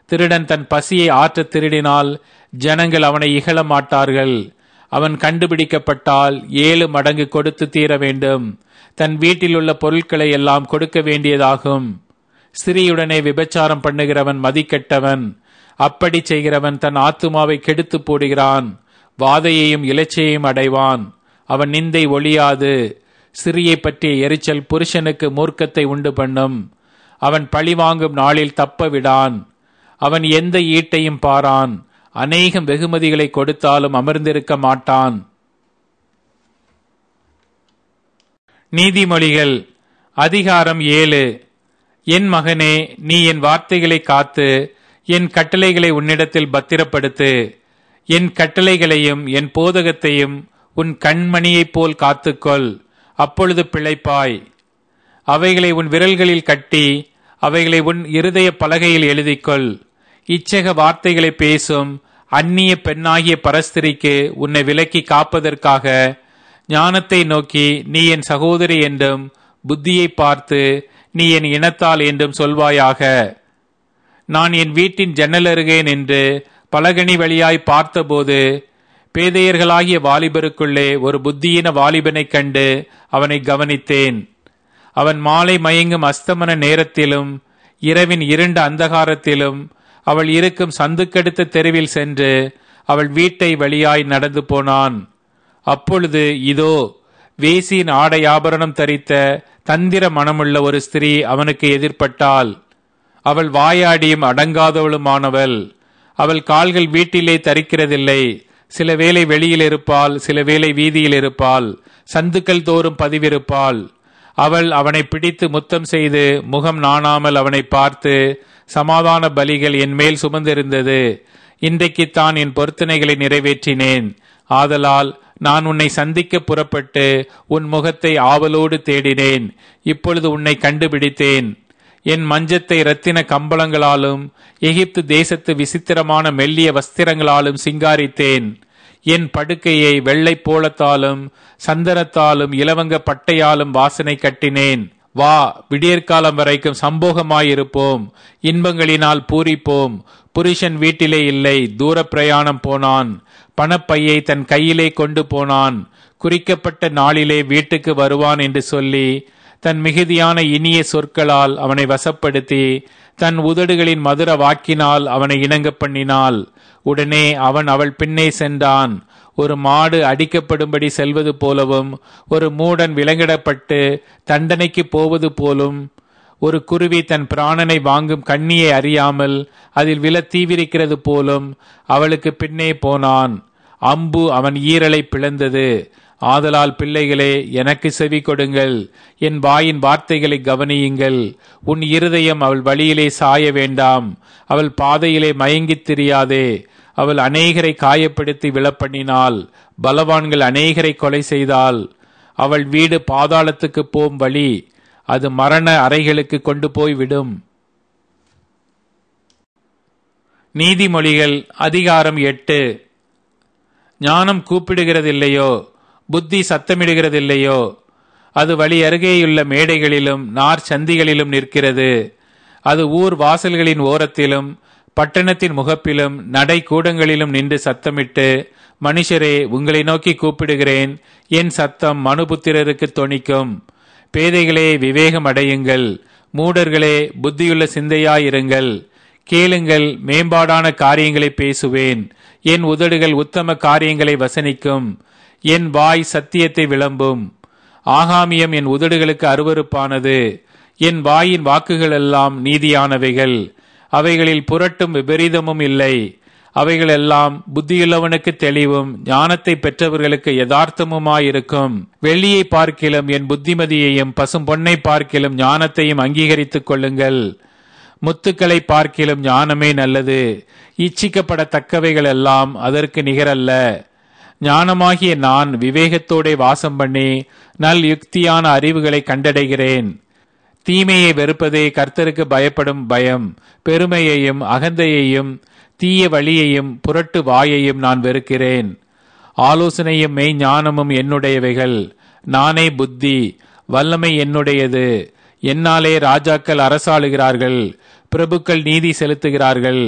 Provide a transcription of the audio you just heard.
திருடன் தன் பசியை ஆற்றத் திருடினால் ஜனங்கள் அவனை இகழ மாட்டார்கள் அவன் கண்டுபிடிக்கப்பட்டால் ஏழு மடங்கு கொடுத்து தீர வேண்டும் தன் வீட்டில் உள்ள பொருட்களை எல்லாம் கொடுக்க வேண்டியதாகும் ஸ்திரீயுடனே விபச்சாரம் பண்ணுகிறவன் மதிக்கெட்டவன் அப்படி செய்கிறவன் தன் ஆத்துமாவை கெடுத்து போடுகிறான் வாதையையும் இலச்சையையும் அடைவான் அவன் நிந்தை ஒழியாது சிறியை பற்றிய எரிச்சல் புருஷனுக்கு மூர்க்கத்தை உண்டு பண்ணும் அவன் பழிவாங்கும் நாளில் தப்ப விடான் அவன் எந்த ஈட்டையும் பாரான் அநேகம் வெகுமதிகளை கொடுத்தாலும் அமர்ந்திருக்க மாட்டான் நீதிமொழிகள் அதிகாரம் ஏழு என் மகனே நீ என் வார்த்தைகளை காத்து என் கட்டளைகளை உன்னிடத்தில் பத்திரப்படுத்து என் கட்டளைகளையும் என் போதகத்தையும் உன் கண்மணியைப் போல் காத்துக்கொள் அப்பொழுது பிழைப்பாய் அவைகளை உன் விரல்களில் கட்டி அவைகளை உன் இருதய பலகையில் எழுதிக்கொள் இச்சக வார்த்தைகளை பேசும் அந்நிய பெண்ணாகிய பரஸ்திரிக்கு உன்னை விலக்கி காப்பதற்காக ஞானத்தை நோக்கி நீ என் சகோதரி என்றும் புத்தியை பார்த்து நீ என் இனத்தால் என்றும் சொல்வாயாக நான் என் வீட்டின் ஜன்னல் அருகே நின்று பலகனி வழியாய் பார்த்தபோது பேதையர்களாகிய வாலிபருக்குள்ளே ஒரு புத்தியின வாலிபனைக் கண்டு அவனை கவனித்தேன் அவன் மாலை மயங்கும் அஸ்தமன நேரத்திலும் இரவின் இருண்ட அந்தகாரத்திலும் அவள் இருக்கும் சந்துக்கடுத்த தெருவில் சென்று அவள் வீட்டை வழியாய் நடந்து போனான் அப்பொழுது இதோ வேசியின் ஆடை ஆபரணம் தரித்த தந்திர மனமுள்ள ஒரு ஸ்திரீ அவனுக்கு எதிர்ப்பட்டாள் அவள் வாயாடியும் அடங்காதவளுமானவள் அவள் கால்கள் வீட்டிலே தரிக்கிறதில்லை சில வேளை வெளியில் இருப்பாள் சில வேளை வீதியில் இருப்பாள் சந்துக்கள் தோறும் பதிவிருப்பாள் அவள் அவனை பிடித்து முத்தம் செய்து முகம் நாணாமல் அவனை பார்த்து சமாதான பலிகள் என் மேல் சுமந்திருந்தது இன்றைக்குத்தான் என் பொருத்தனைகளை நிறைவேற்றினேன் ஆதலால் நான் உன்னை சந்திக்க புறப்பட்டு உன் முகத்தை ஆவலோடு தேடினேன் இப்பொழுது உன்னை கண்டுபிடித்தேன் என் மஞ்சத்தை இரத்தின கம்பளங்களாலும் எகிப்து தேசத்து விசித்திரமான மெல்லிய வஸ்திரங்களாலும் சிங்காரித்தேன் என் படுக்கையை வெள்ளை போலத்தாலும் சந்தனத்தாலும் இலவங்க பட்டையாலும் வாசனை கட்டினேன் வா விடியற்காலம் வரைக்கும் சம்போகமாயிருப்போம் இன்பங்களினால் பூரிப்போம் புருஷன் வீட்டிலே இல்லை தூர பிரயாணம் போனான் பணப்பையை தன் கையிலே கொண்டு போனான் குறிக்கப்பட்ட நாளிலே வீட்டுக்கு வருவான் என்று சொல்லி தன் மிகுதியான இனிய சொற்களால் அவனை வசப்படுத்தி தன் உதடுகளின் மதுர வாக்கினால் அவனை இணங்க பண்ணினாள் உடனே அவன் அவள் பின்னே சென்றான் ஒரு மாடு அடிக்கப்படும்படி செல்வது போலவும் ஒரு மூடன் விலங்கிடப்பட்டு தண்டனைக்கு போவது போலும் ஒரு குருவி தன் பிராணனை வாங்கும் கண்ணியை அறியாமல் அதில் விழ தீவிரிக்கிறது போலும் அவளுக்கு பின்னே போனான் அம்பு அவன் ஈரலை பிளந்தது ஆதலால் பிள்ளைகளே எனக்கு செவி கொடுங்கள் என் வாயின் வார்த்தைகளை கவனியுங்கள் உன் இருதயம் அவள் வழியிலே சாய வேண்டாம் அவள் பாதையிலே மயங்கித் திரியாதே அவள் அநேகரை காயப்படுத்தி விழப்பண்ணினாள் பலவான்கள் அநேகரை கொலை செய்தாள் அவள் வீடு பாதாளத்துக்கு போம் வழி அது மரண அறைகளுக்கு கொண்டு போய் விடும் நீதிமொழிகள் அதிகாரம் எட்டு ஞானம் கூப்பிடுகிறதில்லையோ புத்தி சத்தமிடுகிறதில்லையோ அது வழி அருகேயுள்ள மேடைகளிலும் நார் சந்திகளிலும் நிற்கிறது அது ஊர் வாசல்களின் ஓரத்திலும் பட்டணத்தின் முகப்பிலும் நடை கூடங்களிலும் நின்று சத்தமிட்டு மனுஷரே உங்களை நோக்கி கூப்பிடுகிறேன் என் சத்தம் மனுபுத்திரருக்கு தொனிக்கும் பேதைகளே விவேகம் அடையுங்கள் மூடர்களே புத்தியுள்ள சிந்தையாயிருங்கள் கேளுங்கள் மேம்பாடான காரியங்களை பேசுவேன் என் உதடுகள் உத்தம காரியங்களை வசனிக்கும் என் வாய் சத்தியத்தை விளம்பும் ஆகாமியம் என் உதடுகளுக்கு அருவருப்பானது என் வாயின் வாக்குகள் எல்லாம் நீதியானவைகள் அவைகளில் புரட்டும் விபரீதமும் இல்லை அவைகள் எல்லாம் புத்தியுள்ளவனுக்கு தெளிவும் ஞானத்தை பெற்றவர்களுக்கு யதார்த்தமுமாயிருக்கும் வெள்ளியை பார்க்கிலும் என் புத்திமதியையும் பசும் பொன்னை பார்க்கிலும் ஞானத்தையும் அங்கீகரித்துக் கொள்ளுங்கள் முத்துக்களை பார்க்கிலும் ஞானமே நல்லது இச்சிக்கப்படத்தக்கவைகள் எல்லாம் அதற்கு நிகரல்ல ஞானமாகிய நான் விவேகத்தோടെ வாசம் பண்ணி நல் யுக்தியான அறிவுகளை கண்டடைகிறேன் தீமையை வெறுப்பதே கர்த்தருக்கு பயப்படும் பயம் பெருமையையும் அகந்தையையும் தீய வழியையும் புரட்டு வாயையும் நான் வெறுக்கிறேன் ஆலோசனையும் மெய் ஞானமும் என்னுடையவைகள் நானே புத்தி வல்லமை என்னுடையது என்னாலே ராஜாக்கள் அரசாளுகிறார்கள் பிரபுக்கள் நீதி செலுத்துகிறார்கள்